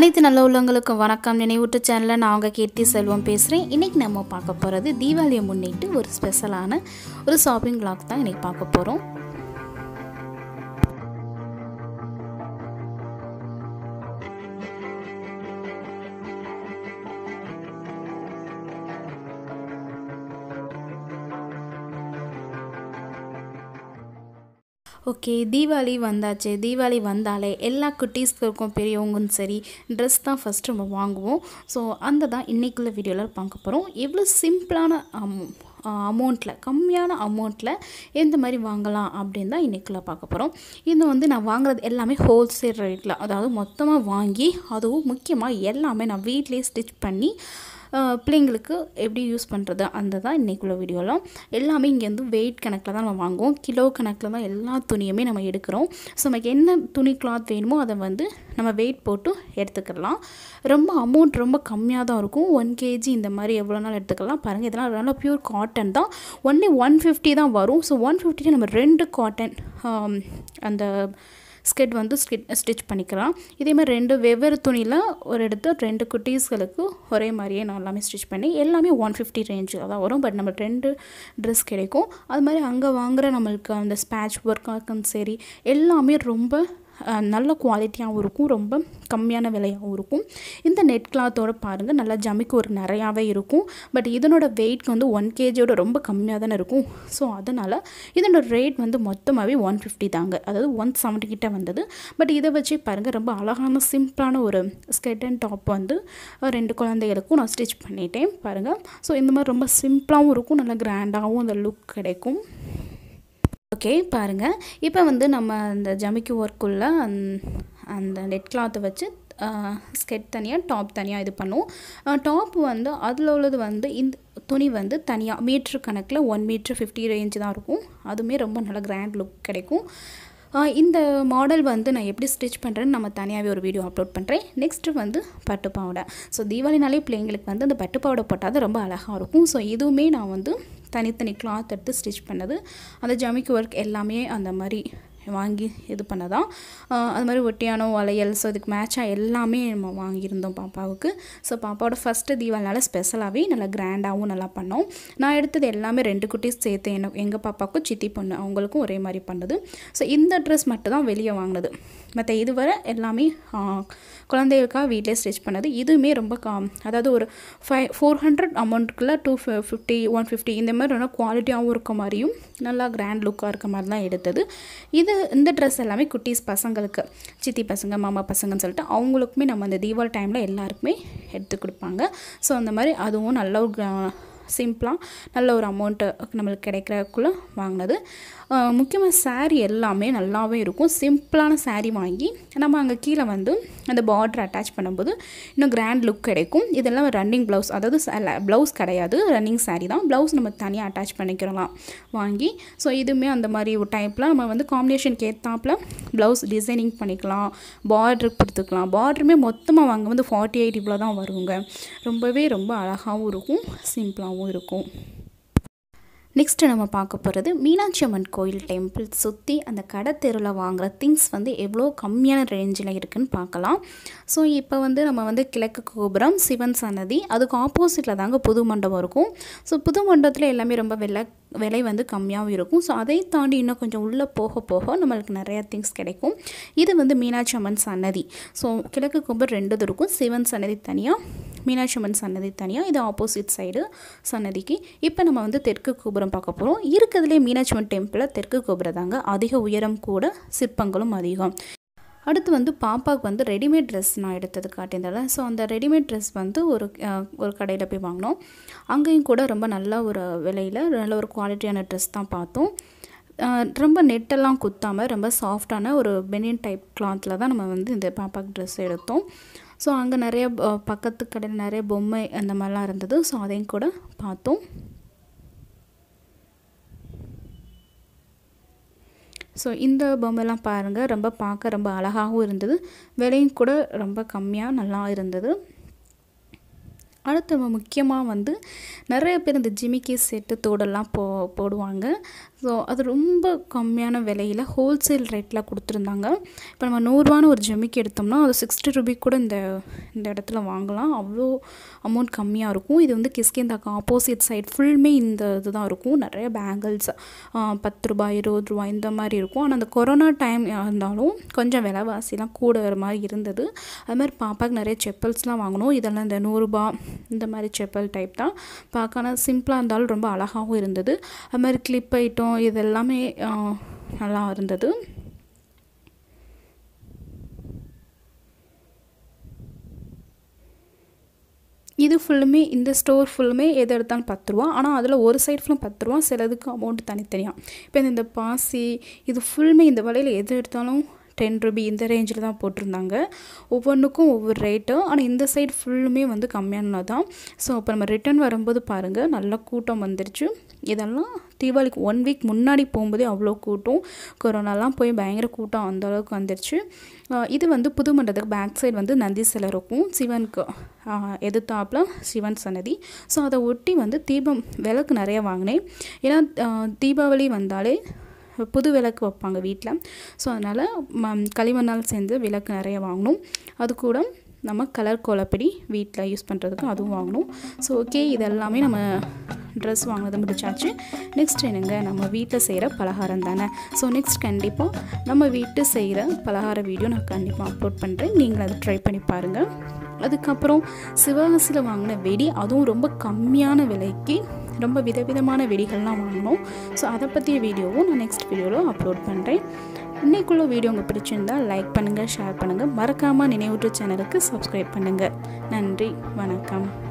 அனைத்து நல்ல உள்ளவங்களுக்கும் வணக்கம் நினைவூட்டு சேனலில் நான் உங்கள் கீர்த்தி செல்வம் பேசுகிறேன் இன்றைக்கி நம்ம பார்க்க போகிறது தீபாவளியை முன்னிட்டு ஒரு ஸ்பெஷலான ஒரு ஷாப்பிங் vlog தான் இன்றைக்கி பார்க்க போகிறோம் ஓகே தீபாவளி வந்தாச்சு தீபாவளி வந்தாலே எல்லா குட்டீஸ்களுக்கும் பெரியவங்களும் சரி ட்ரெஸ் தான் ஃபஸ்ட்டு நம்ம வாங்குவோம் ஸோ அந்த தான் இன்றைக்குள்ள வீடியோவில் பார்க்க போகிறோம் எவ்வளோ சிம்பிளான அமௌ அமௌண்ட்டில் கம்மியான அமௌண்ட்டில் எந்த மாதிரி வாங்கலாம் அப்படின்னு தான் இன்றைக்குள்ள பார்க்க போகிறோம் இது வந்து நான் வாங்குறது எல்லாமே ஹோல்சேல் ரேட்டில் அதாவது மொத்தமாக வாங்கி அதுவும் முக்கியமாக எல்லாமே நான் வீட்டிலேயே ஸ்டிச் பண்ணி ஆஹ் பிள்ளைங்களுக்கு எப்படி யூஸ் பண்ணுறது அந்த தான் இன்றைக்குள்ள வீடியோலாம் எல்லாமே இங்கே வந்து வெயிட் கணக்கில் தான் நம்ம வாங்குவோம் கிலோ கணக்கில் தான் எல்லா துணியுமே நம்ம எடுக்கிறோம் ஸோ நமக்கு என்ன துணி கிளாத் வேணுமோ அதை வந்து நம்ம வெயிட் போட்டு எடுத்துக்கலாம் ரொம்ப அமௌண்ட் ரொம்ப கம்மியாக தான் இருக்கும் ஒன் கேஜி இந்த மாதிரி எவ்வளோ நாள் எடுத்துக்கலாம் பாருங்கள் இதெல்லாம் நல்லா பியூர் காட்டன் தான் ஒன்லி ஒன் ஃபிஃப்டி தான் வரும் ஸோ ஒன் ஃபிஃப்டிக்கு நம்ம ரெண்டு காட்டன் அந்த ஸ்கெட் வந்து ஸ்கிட் ஸ்டிச் பண்ணிக்கலாம் இதே மாதிரி ரெண்டு வெவ்வேறு துணியில் ஒரு எடுத்து ரெண்டு குட்டீஸ்களுக்கு ஒரே மாதிரியே நான் எல்லாமே ஸ்டிச் பண்ணி எல்லாமே ஒன் ஃபிஃப்டி ரேஞ்சு தான் வரும் பட் நம்ம ரெண்டு ட்ரெஸ் கிடைக்கும் அது மாதிரி அங்கே வாங்குகிற நம்மளுக்கு அந்த ஸ்பேட்ச் ஒர்க்காக்கும் சரி எல்லாமே ரொம்ப அஹ், நல்ல குவாலிட்டியாகவும் இருக்கும் ரொம்ப கம்மியான விலையாகவும் இருக்கும் இந்த நெட் கிளாத்தோட பாருங்கள் நல்லா ஜமிக்கு ஒரு நிறையாவே இருக்கும் பட் இதனோட வெயிட் வந்து ஒன் கேஜியோட ரொம்ப கம்மியாக தானே இருக்கும் ஸோ அதனால் இதனோட ரேட் வந்து மொத்தமாகவே ஒன் ஃபிஃப்டி தாங்க அதாவது ஒன் செவன்ட்டி கிட்ட வந்தது பட் இதை வச்சு பாருங்கள் ரொம்ப அழகான சிம்பிளான ஒரு ஸ்கெட் அண்ட் டாப் வந்து அஹ், ரெண்டு குழந்தைகளுக்கும் நான் ஸ்டிச் பண்ணிட்டேன் பாருங்கள் ஸோ இந்த மாதிரி ரொம்ப சிம்பிளாகவும் இருக்கும் நல்லா கிராண்டாகவும் அந்த லுக் கிடைக்கும் ஓகே பாருங்கள் இப்போ வந்து நம்ம அந்த ஜமிக்கி ஒர்க்குள்ள அந்த நெட் கிளாத்தை வச்சு ஸ்கெட் தனியாக டாப் தனியாக இது பண்ணுவோம் டாப் வந்து அதில் உள்ளது வந்து இந்த துணி வந்து தனியாக மீட்ரு கணக்கில் ஒன் மீட்ரு ஃபிஃப்டி ரேஞ்சு தான் இருக்கும் அதுவுமே ரொம்ப நல்ல கிராண்ட் லுக் கிடைக்கும் ஆஹ் இந்த மாடல் வந்து நான் எப்படி ஸ்டிச் பண்ணுறேன்னு நம்ம தனியாகவே ஒரு வீடியோ அப்லோட் பண்ணுறேன் நெக்ஸ்ட்டு வந்து பட்டு பாவாடை ஸோ தீபாவளினாலே பிள்ளைங்களுக்கு வந்து அந்த பட்டு பாவாடை போட்டால் தான் ரொம்ப அழகாக இருக்கும் ஸோ இதுவுமே நான் வந்து தனித்தனி கிளாத் எடுத்து ஸ்டிச் பண்ணது அந்த ஜமிக்கு ஒர்க் எல்லாமே அந்த மாதிரி வாங்கி இது பண்ணதான் ஆஹ் அது மாதிரி ஒட்டியானோ வளையல் ஸோ இதுக்கு மேட்சாக எல்லாமே நம்ம வாங்கியிருந்தோம் பாப்பாவுக்கு ஸோ பாப்பாவோட ஃபஸ்ட்டு தீபாவளினால ஸ்பெஷலாகவே நல்லா கிராண்டாகவும் நல்லா பண்ணோம் நான் எடுத்தது எல்லாமே ரெண்டு குட்டீஸ் சேர்த்து என்ன எங்கள் பாப்பாவுக்கும் சித்தி பொண்ணு அவங்களுக்கும் ஒரே மாதிரி பண்ணது ஸோ இந்த ட்ரெஸ் மட்டும் தான் வெளியே வாங்கினது மற்ற இதுவரை எல்லாமே ஆஹ், குழந்தைகளுக்காக வீட்டிலே ஸ்டிச் பண்ணது இதுவுமே ரொம்ப காம் அதாவது ஒரு ஃபைவ் ஃபோர் ஹண்ட்ரட் அமௌண்ட்டுக்குள்ள டூ ஃபிஃப்டி ஒன் ஃபிஃப்டி இந்த மாதிரி நல்லா குவாலிட்டியாகவும் இருக்க மாதிரியும் நல்லா கிராண்ட் லுக்காக இருக்க மாதிரி தான் எடுத்தது இது இந்த ட்ரெஸ் எல்லாமே குட்டீஸ் பசங்களுக்கு சித்தி பசங்க மாமா பசங்கன்னு சொல்லிட்டு அவங்களுக்குமே நம்ம அந்த தீபாவளி டைமில் எல்லாருக்குமே எடுத்து கொடுப்பாங்க ஸோ அந்த மாதிரி அதுவும் நல்ல ஒரு சிம்பிளாக நல்ல ஒரு அமௌண்ட்டு நம்மளுக்கு கிடைக்கிறக்குள்ளே வாங்கினது முக்கியமாக saree எல்லாமே நல்லாவே இருக்கும் சிம்பிளான saree வாங்கி நம்ம அங்கே கீழே வந்து அந்த பார்டர் அட்டாச் பண்ணும்போது இன்னும் கிராண்ட் லுக் கிடைக்கும் இதெல்லாம் ரன்னிங் ப்ளவுஸ் அதாவது ப்ளவுஸ் கிடையாது ரன்னிங் saree தான் ப்ளவுஸ் நம்ம தனியாக அட்டாச் பண்ணிக்கிறலாம் வாங்கி ஸோ இதுவுமே அந்த மாதிரி ஒரு டைப்பில் நம்ம வந்து காம்பினேஷனுக்கு ஏற்றாப்புல ப்ளவுஸ் டிசைனிங் பண்ணிக்கலாம் பார்டர் கொடுத்துக்கலாம் பார்டருமே மொத்தமாக வாங்க வந்து ஃபார்ட்டி எயிட் இவ்வளோ தான் வருங்க ரொம்பவே ரொம்ப அழகாகவும் இருக்கும் சிம்பிளாகவும் இருக்கும் நெக்ஸ்ட்டு நம்ம பார்க்க போகிறது மீனாட்சி அம்மன் கோயில் டெம்பிள் சுற்றி அந்த கடை தெருவில் வாங்குகிற திங்ஸ் வந்து எவ்வளோ கம்மியான ரேஞ்சில் இருக்குன்னு பார்க்கலாம் ஸோ இப்போ வந்து நம்ம வந்து கிழக்கு கோபுரம் சிவன் சன்னதி அதுக்கு ஆப்போசிட்டில் தாங்க புது மண்டபம் இருக்கும் ஸோ புது மண்டபத்தில் எல்லாமே ரொம்ப விலை விலை வந்து கம்மியாகவும் இருக்கும் ஸோ அதை தாண்டி இன்னும் கொஞ்சம் உள்ளே போக போக நம்மளுக்கு நிறைய திங்ஸ் கிடைக்கும் இது வந்து மீனாட்சி அம்மன் சன்னதி ஸோ கிழக்கு கோபுரம் ரெண்டு இது இருக்கும் சிவன் சன்னதி தனியாக மீனாட்சி அம்மன் சன்னதி தனியாக இது ஆப்போசிட் சைடு சன்னதிக்கு இப்போ நம்ம வந்து தெற்கு கோபுரம் பார்க்க போகிறோம் இருக்கிறதுலே மீனாட்சி அம்மன் டெம்பிளில் தெற்கு கோபுரம் தாங்க அதிக உயரம் கூட சிற்பங்களும் அதிகம் அடுத்து வந்து பாப்பாவுக்கு வந்து ரெடிமேட் ட்ரெஸ் நான் எடுத்தது காட்டியிருந்தேன் ஸோ அந்த ரெடிமேட் ட்ரெஸ் வந்து ஒரு அஹ், ஒரு கடையில் போய் வாங்கினோம் அங்கேயும் கூட ரொம்ப நல்ல ஒரு விலையில் நல்ல ஒரு குவாலிட்டியான ட்ரெஸ் தான் பார்த்தோம் அஹ், ரொம்ப நெட்டெல்லாம் குத்தாமல் ரொம்ப சாஃப்டான ஒரு பெனியன் டைப் கிளாத்தில் தான் நம்ம வந்து இந்த பாப்பாக்கு ட்ரெஸ் எடுத்தோம் ஸோ அங்கே நிறைய அஹ், பக்கத்து கடையில் நிறைய பொம்மை அந்த மாதிரிலாம் இருந்தது ஸோ அதையும் கூட பார்த்தோம் ஸோ இந்த பொம்மைலாம் பாருங்கள் ரொம்ப பார்க்க ரொம்ப அழகாகவும் இருந்தது விலையும் கூட ரொம்ப கம்மியாக நல்லா இருந்தது அடுத்து நம்ம முக்கியமாக வந்து நிறைய பேர் இந்த ஜிமிக்கி செட்டு தோடெல்லாம் போ போடுவாங்க ஸோ அது ரொம்ப கம்மியான விலையில் ஹோல்சேல் ரேட்டில் கொடுத்துருந்தாங்க இப்போ நம்ம நூறுரூவான்னு ஒரு ஜெமிக்கு எடுத்தோம்னா அது சிக்ஸ்டி ருபி கூட இந்த இந்த இடத்துல வாங்கலாம் அவ்வளோ அமௌண்ட் கம்மியாக இருக்கும் இது வந்து கிஸ்கிந்தாக்கு ஆப்போசிட் சைட் ஃபுல்லுமே இந்த இதுதான் இருக்கும் நிறைய பேங்கிள்ஸ் பத்து ரூபாய் இருபது ரூபாய் இந்த மாதிரி இருக்கும் ஆனால் அந்த கொரோனா டைம் இருந்தாலும் கொஞ்சம் விலைவாசிலாம் கூட வர மாதிரி இருந்தது அது மாதிரி பாப்பாவுக்கு நிறைய செப்பல்ஸ்லாம் வாங்கணும் இதெல்லாம் இந்த நூறுரூபா இந்த மாதிரி செப்பல் டைப் தான் பார்க்க ஆனால் சிம்பிளாக இருந்தாலும் ரொம்ப அழகாகவும் இருந்தது அது மாதிரி கிளிப் ஐட்டம் இது எல்லாமே நல்லா இருந்தது இது ஃபுல்லுமே இந்த ஸ்டோர் ஃபுல்லுமே எது எடுத்தாலும் பத்து ரூபா ஆனால் அதில் ஒரு சைடு ஃபுல்லும் பத்து ரூபா சிலதுக்கு அமௌண்ட் தனித்தனியாக இப்போ இந்த பாசி இது ஃபுல்லுமே இந்த வலையில் எது எடுத்தாலும் டென் ருபி இந்த ரேஞ்சில் தான் போட்டிருந்தாங்க ஒவ்வொன்றுக்கும் ஒவ்வொரு ரேட்டு ஆனால் இந்த சைடு ஃபுல்லுமே வந்து கம்மியானது தான் ஸோ அப்போ நம்ம ரிட்டன் வரும்போது பாருங்கள் நல்ல கூட்டம் வந்துருச்சு இதெல்லாம் தீபாவளிக்கு ஒன் வீக் முன்னாடி போகும்போதே அவ்வளோ கூட்டம் கொரோனாலாம் போய் பயங்கர கூட்டம் அந்த அளவுக்கு வந்துருச்சு இது வந்து புது மண்டபத்துக்கு பேக் சைடு வந்து நந்தி சிலை இருக்கும் சிவனுக்கு எதிர்த்தாப்பில் சிவன் சன்னதி ஸோ அதை ஒட்டி வந்து தீபம் விளக்கு நிறைய வாங்கினேன் ஏன்னா தீபாவளி வந்தாலே புது விளக்கு வைப்பாங்க வீட்டில் ஸோ அதனால் ம களிமண்ணால் சேர்ந்து விளக்கு நிறைய வாங்கணும் அது கூட நம்ம கலர் கோலப்படி வீட்டில் யூஸ் பண்ணுறதுக்கு அதுவும் வாங்கணும் ஸோ ஓகே இதெல்லாமே நம்ம ட்ரெஸ் வாங்கினது முடிச்சாச்சு நெக்ஸ்ட் என்னங்க நம்ம வீட்டில் செய்கிற பலகாரம் தானே ஸோ நெக்ஸ்ட் கண்டிப்பாக நம்ம வீட்டு செய்கிற பலகார வீடியோ நான் கண்டிப்பாக அப்லோட் பண்ணுறேன் நீங்கள் அதை ட்ரை பண்ணி பாருங்கள் அதுக்கப்புறம் சிவகாசியில் வாங்கின வெடி அதுவும் ரொம்ப கம்மியான விலைக்கு ரொம்ப விதவிதமான வெடிகள்லாம் வாங்கினோம் ஸோ அதை பற்றிய வீடியோவும் நான் நெக்ஸ்ட் வீடியோவில் அப்லோட் பண்ணுறேன் இன்றைக்குள்ள வீடியோ உங்கள் பிடிச்சிருந்தா லைக் பண்ணுங்கள் ஷேர் பண்ணுங்கள் மறக்காமல் நினைவூற்று சேனலுக்கு சப்ஸ்கிரைப் பண்ணுங்கள் நன்றி வணக்கம்